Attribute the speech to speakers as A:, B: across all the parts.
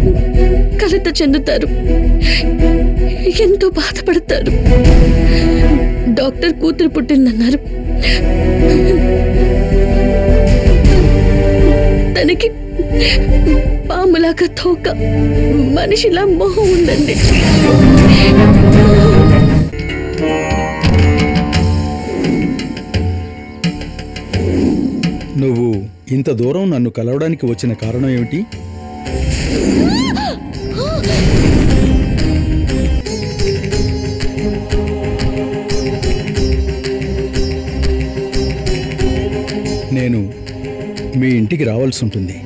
A: కలత చెందుతారు ఎంతో బాధపడతారు డాక్టర్ కూతురు పుట్టిందన్నారు తనకి పాములాగా తోక మనిషిలా మొహం ఉందండి
B: నువ్వు ఇంత దూరం నన్ను కలవడానికి వచ్చిన కారణం ఏమిటి నేను మీ ఇంటికి రావాల్సి ఉంటుంది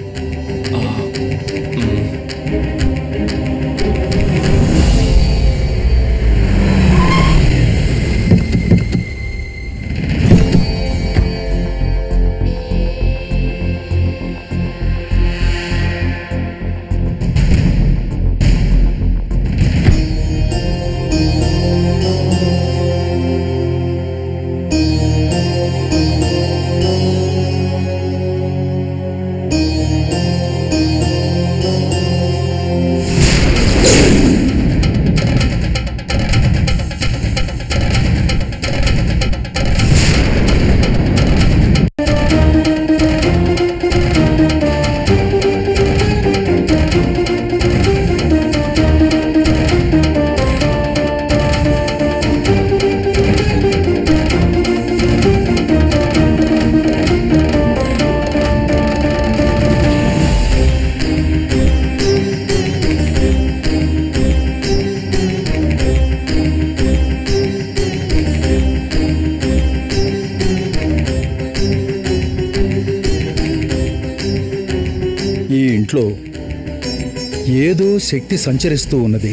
B: ఈ ఇంట్లో ఏదో శక్తి సంచరిస్తూ ఉన్నది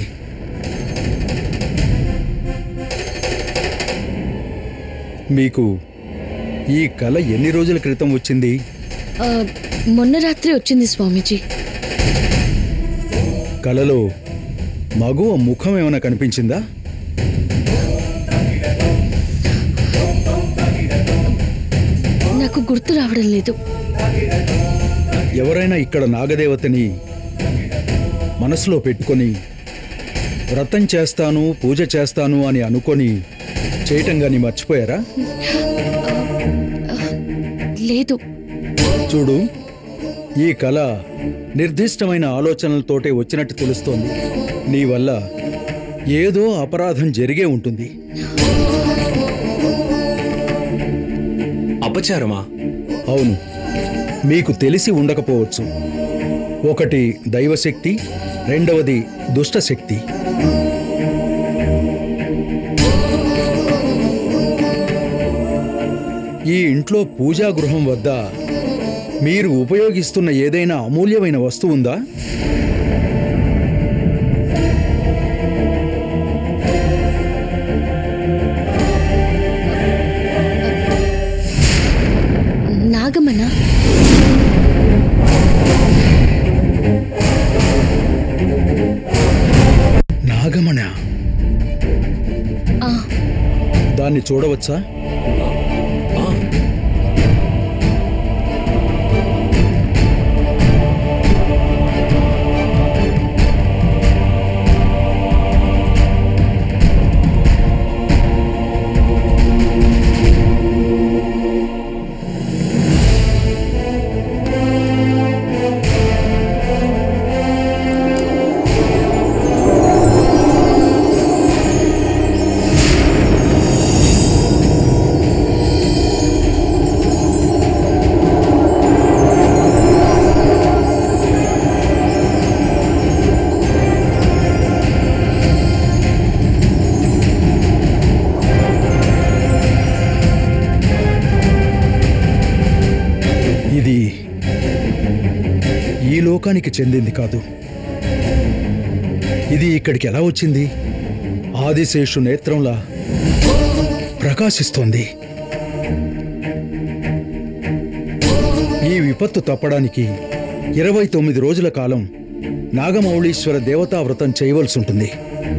B: మీకు ఈ కళ ఎన్ని రోజుల క్రితం వచ్చింది
A: ఆ, మొన్న రాత్రి వచ్చింది స్వామీజీ
B: కలలో మగువ ముఖం ఏమైనా కనిపించిందా
A: నాకు గుర్తు రావడం లేదు
B: ఎవరైనా ఇక్కడ నాగదేవతని మనసులో పెట్టుకొని వ్రతం చేస్తాను పూజ చేస్తాను అని అనుకొని చేయటం గాని మర్చిపోయారా
A: లేదు
B: చూడు ఈ కళ నిర్దిష్టమైన ఆలోచనలతోటే వచ్చినట్టు తెలుస్తోంది నీ వల్ల ఏదో అపరాధం జరిగే ఉంటుంది
C: అపచారమా
B: అవును మీకు తెలిసి ఉండకపోవచ్చు ఒకటి దైవశక్తి రెండవది దుష్టశక్తి ఈ ఇంట్లో పూజా గృహం వద్ద మీరు ఉపయోగిస్తున్న ఏదైనా అమూల్యమైన వస్తువు ఉందా
A: నాగమన
B: నాగమణ
A: ఆ,
B: దాన్ని చూడవచ్చా
C: ఆ,
B: ఇది ఈ లోకానికి చెందింది కాదు ఇది ఇక్కడికి ఎలా వచ్చింది ఆదిశేషు నేత్రంలా ప్రకాశిస్తోంది ఈ విపత్తు తప్పడానికి ఇరవై తొమ్మిది రోజుల కాలం నాగమౌళీశ్వర దేవతా వ్రతం చేయవలసి ఉంటుంది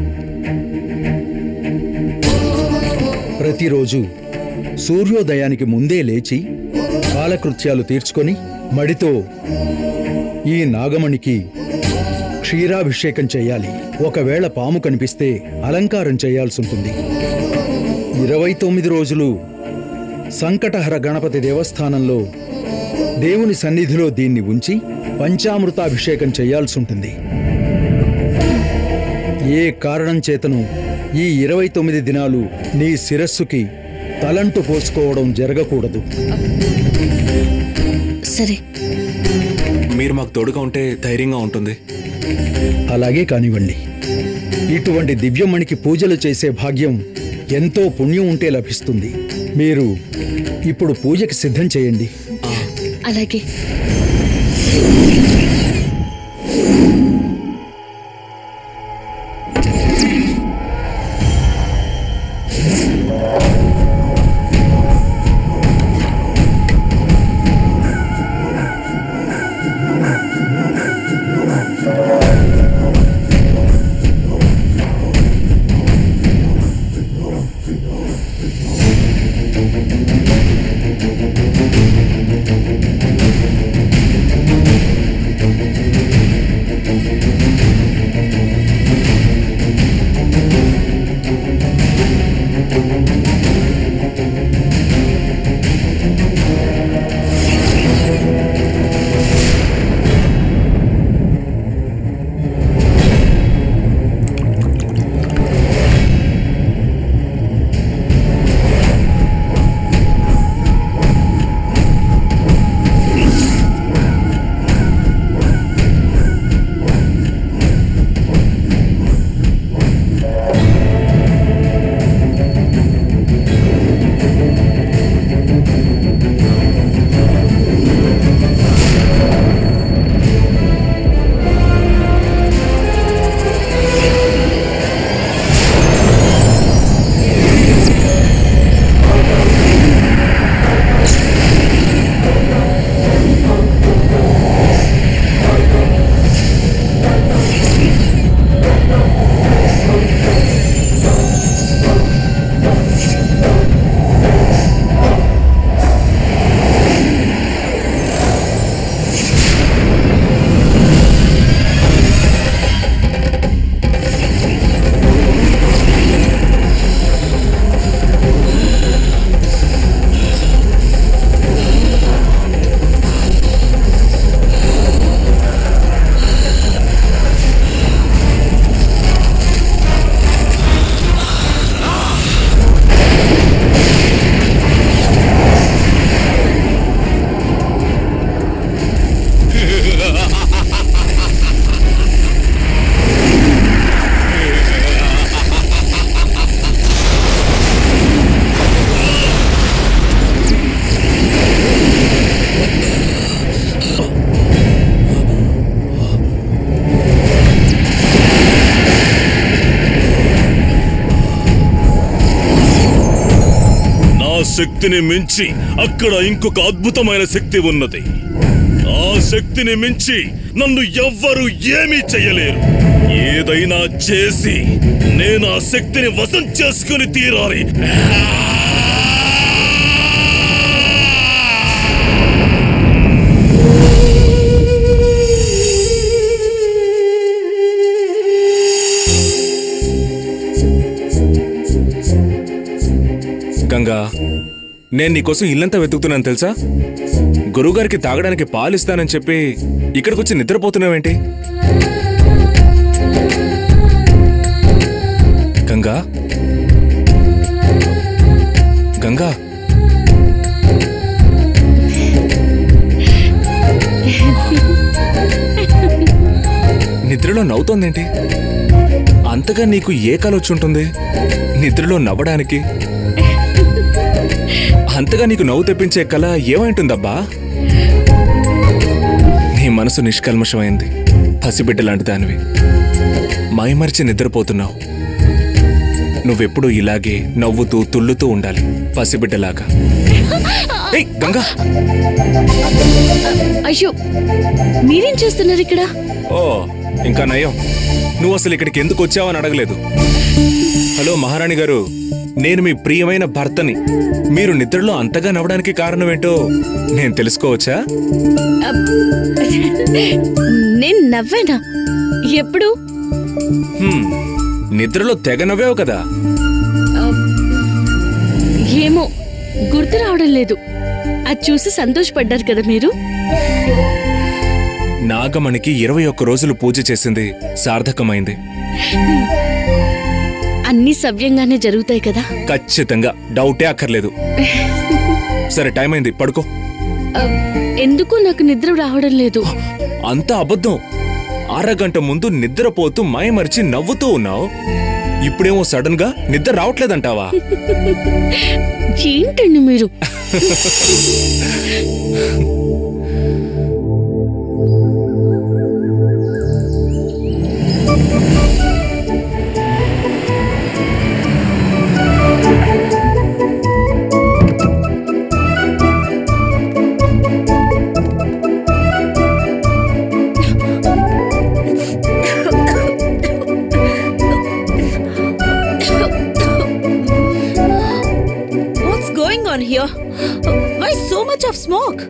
B: ప్రతిరోజు సూర్యోదయానికి ముందే లేచి కాలకృత్యాలు తీర్చుకొని మడితో ఈ నాగమణికి క్షీరాభిషేకం చేయాలి ఒకవేళ పాము కనిపిస్తే అలంకారం చేయాల్సి ఉంటుంది ఇరవై తొమ్మిది రోజులు సంకటహర గణపతి దేవస్థానంలో దేవుని సన్నిధిలో దీన్ని ఉంచి పంచామృతాభిషేకం చేయాల్సి ఉంటుంది ఏ కారణం చేతను ఈ ఇరవై తొమ్మిది దినాలు నీ శిరస్సుకి తలంటు పోసుకోవడం జరగకూడదు
A: సరే
C: మీరు మాకు తోడుగా ఉంటే ధైర్యంగా ఉంటుంది
B: అలాగే కానివ్వండి ఇటువంటి దివ్యమణికి పూజలు చేసే భాగ్యం ఎంతో పుణ్యం ఉంటే లభిస్తుంది మీరు ఇప్పుడు పూజకి సిద్ధం చేయండి
A: అలాగే
D: నా శక్తిని మించి అక్కడ ఇంకొక అద్భుతమైన శక్తి ఉన్నది ఆ శక్తిని మించి నన్ను ఎవ్వరు ఏమీ చెయ్యలేరు ఏదైనా చేసి నేను ఆ శక్తిని వశం చేసుకుని తీరాలి
C: గంగా నేను నీకోసం ఇల్లంతా వెతుకుతున్నాను తెలుసా గురువుగారికి తాగడానికి పాలు ఇస్తానని చెప్పి ఇక్కడికి వచ్చి నిద్రపోతున్నావేంటి గంగా గంగా నిద్రలో నవ్వుతోందేంటి అంతగా నీకు ఏ కల వచ్చి ఉంటుంది నిద్రలో నవ్వడానికి అంతగా నీకు నవ్వు తెప్పించే కళ ఏమైంటుందబ్బా నీ మనసు నిష్కల్మషమైంది పసిబిడ్డ లాంటి దానివి మైమరిచి నిద్రపోతున్నావు నువ్వెప్పుడూ ఇలాగే నవ్వుతూ తుళ్ళుతూ ఉండాలి పసిబిడ్డలాగా ఏయ్ గంగా
A: అయ్యో మీరేం చేస్తున్నారు ఇక్కడ
C: ఓ ఇంకా నయం నువ్వు అసలు ఇక్కడికి ఎందుకు వచ్చావని అడగలేదు హలో మహారాణి గారు నేను మీ ప్రియమైన భర్తని మీరు నిద్రలో అంతగా నవ్వడానికి కారణం ఏంటో నేను తెలుసుకోవచ్చా
A: నేను నవ్వానా ఎప్పుడు
C: హ్మ్, నిద్రలో తెగ నవ్వావు కదా
A: ఏమో గుర్తు రావడం లేదు అది చూసి సంతోషపడ్డారు కదా మీరు
C: నాగమణికి ఇరవై ఒక్క రోజులు పూజ చేసింది సార్థకమైంది
A: అన్నీ సవ్యంగానే జరుగుతాయి కదా
C: ఖచ్చితంగా డౌటే అక్కర్లేదు సరే టైం అయింది పడుకో
A: ఆ, ఎందుకు నాకు నిద్ర రావడం లేదు
C: అంతా అబద్ధం అరగంట ముందు నిద్రపోతూ మైమరిచి నవ్వుతూ ఉన్నావు ఇప్పుడేమో సడన్ గా నిద్ర రావట్లేదంటావా
A: ఏంటండి మీరు
E: What's going on here? Why so much of smoke?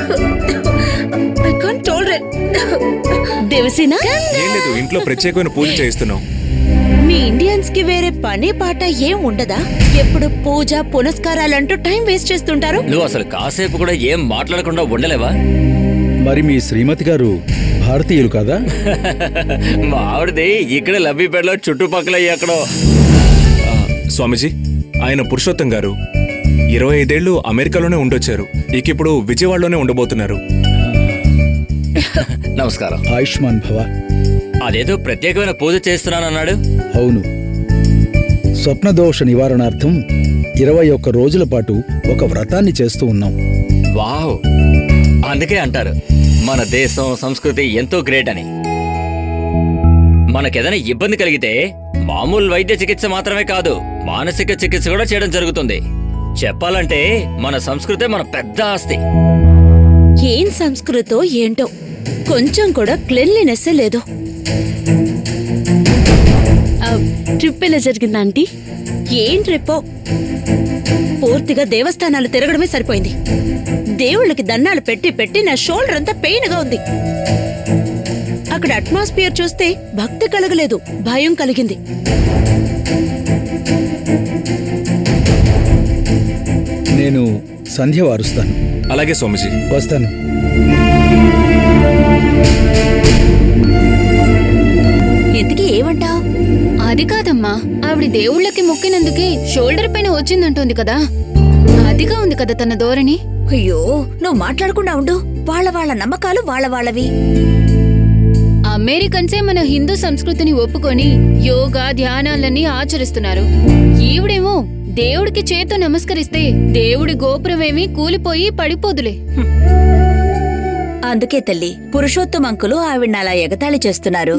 E: I can't tolerate.
A: Devasena
C: ఏం లేదు ఇంట్లో ప్రత్యేకమైన పూజ చేయిస్తున్నాం
E: మీ ఇండియన్స్ కి వేరే పని పాట ఏం ఉండదా ఎప్పుడు పూజ పునస్కారాలంటూ టైం వేస్ట్ చేస్తుంటారు
F: నువ్వు అసలు కాసేపు కూడా ఏం మాట్లాడకుండా ఉండలేవా
B: మరి మీ శ్రీమతి గారు భారతీయులు కదా
F: మా ఆవిడది ఇక్కడ లబ్బిపేటలో చుట్టుపక్కల ఎక్కడో
C: ఆ, స్వామీజీ ఆయన పురుషోత్తం గారు ఇరవై ఐదేళ్లు అమెరికాలోనే ఉండొచ్చారు ఇక ఇప్పుడు విజయవాడలోనే ఉండబోతున్నారు
F: నమస్కారం
B: ఆయుష్మాన్ భవ
F: అదేదో ప్రత్యేకమైన పూజ చేస్తున్నానన్నాడు
B: అవును స్వప్నదోష నివారణార్థం ఇరవై ఒక్క రోజుల పాటు ఒక వ్రతాన్ని చేస్తూ ఉన్నాం
F: వావ్ అందుకే అంటారు మన దేశం సంస్కృతి ఎంతో గ్రేట్ అని మనకేదైనా ఇబ్బంది కలిగితే మామూలు వైద్య చికిత్స మాత్రమే కాదు మానసిక చికిత్స కూడా చేయడం జరుగుతుంది చెప్పాలంటే మన సంస్కృతే మన పెద్ద ఆస్తి
E: ఏం సంస్కృతో ఏంటో కొంచెం కూడా క్లెన్లీనెస్ లేదు
A: ఆ, ట్రిప్ ఎలా జరిగింది ఆంటీ
E: ఏం ట్రిప్పో పూర్తిగా దేవస్థానాలు తిరగడమే సరిపోయింది దేవుళ్ళకి దండాలు పెట్టి పెట్టి నా షోల్డర్ అంతా పెయిన్ గా ఉంది అక్కడ అట్మాస్ఫియర్ చూస్తే భక్తి కలగలేదు భయం కలిగింది
B: నేను సంధ్య వారుస్తాను
C: అలాగే స్వామీజీ
B: వస్తాను
E: ఎందుకు ఏమంటావ్
G: అది కాదమ్మా ఆవిడ దేవుళ్ళకి మొక్కినందుకే షోల్డర్ పైన వచ్చిందంటోంది కదా అదిగా ఉంది కదా తన ధోరణి
E: అయ్యో నువ్వు మాట్లాడకుండా ఉండు వాళ్ళ వాళ్ళ నమ్మకాలు వాళ్ళ వాళ్ళవి
G: అమెరికన్సే మన హిందూ సంస్కృతిని ఒప్పుకొని యోగా ధ్యానాలన్నీ ఆచరిస్తున్నారు ఈవిడేమో దేవుడికి చేతో నమస్కరిస్తే దేవుడి గోపురమేమీ కూలిపోయి పడిపోదులే
E: అందుకే తల్లి పురుషోత్తమంకులు ఆవిడ్ని అలా ఎగతాళి చేస్తున్నారు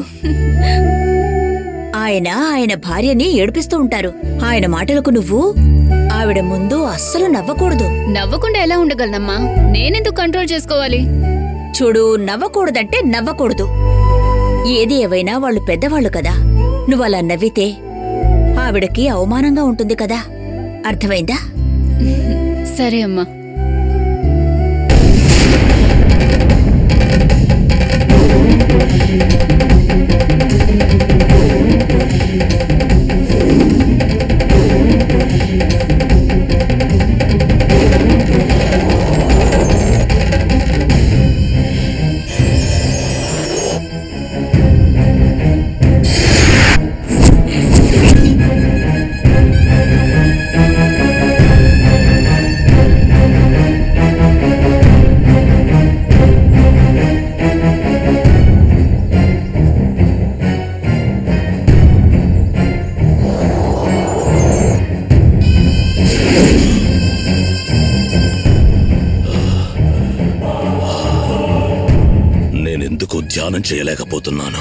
E: ఆయన ఆయన భార్యని ఏడిపిస్తూ ఉంటారు ఆయన మాటలకు నువ్వు ఆవిడ ముందు అస్సలు నవ్వకూడదు
G: నవ్వకుండా ఎలా ఉండగలనమ్మా నేనెందుకు కంట్రోల్ చేసుకోవాలి
E: చూడు నవ్వకూడదంటే నవ్వకూడదు ఏది ఏవైనా వాళ్ళు పెద్దవాళ్ళు కదా నువ్వు అలా నవ్వితే ఆవిడకి అవమానంగా ఉంటుంది కదా అర్థమైందా
G: సరే అమ్మా
D: నేనెందుకు ధ్యానం చేయలేకపోతున్నాను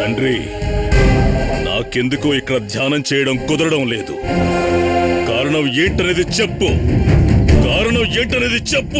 D: తండ్రి నాకెందుకో ఇక్కడ ధ్యానం చేయడం కుదరడం లేదు కారణం ఏంటనేది చెప్పు కారణం ఏంటనేది చెప్పు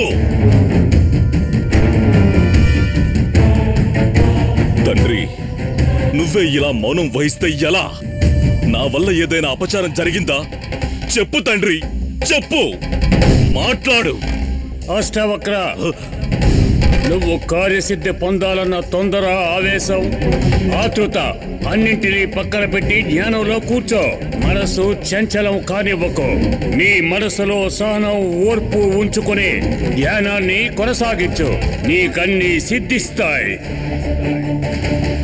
D: తండ్రి నువ్వే ఇలా మౌనం వహిస్తే ఎలా నా వల్ల ఏదైనా అపచారం జరిగిందా చెప్పు తండ్రి చెప్పు మాట్లాడు
H: అష్టవక్ర నువ్వు కార్యసిద్ధి పొందాలన్న తొందర ఆవేశం ఆతృత అన్నింటినీ పక్కన పెట్టి జ్ఞానంలో కూర్చో మనసు చంచలం కానివ్వకు నీ మనసులో సహనం ఓర్పు ఉంచుకుని ధ్యానాన్ని కొనసాగించు నీకన్నీ సిద్ధిస్తాయి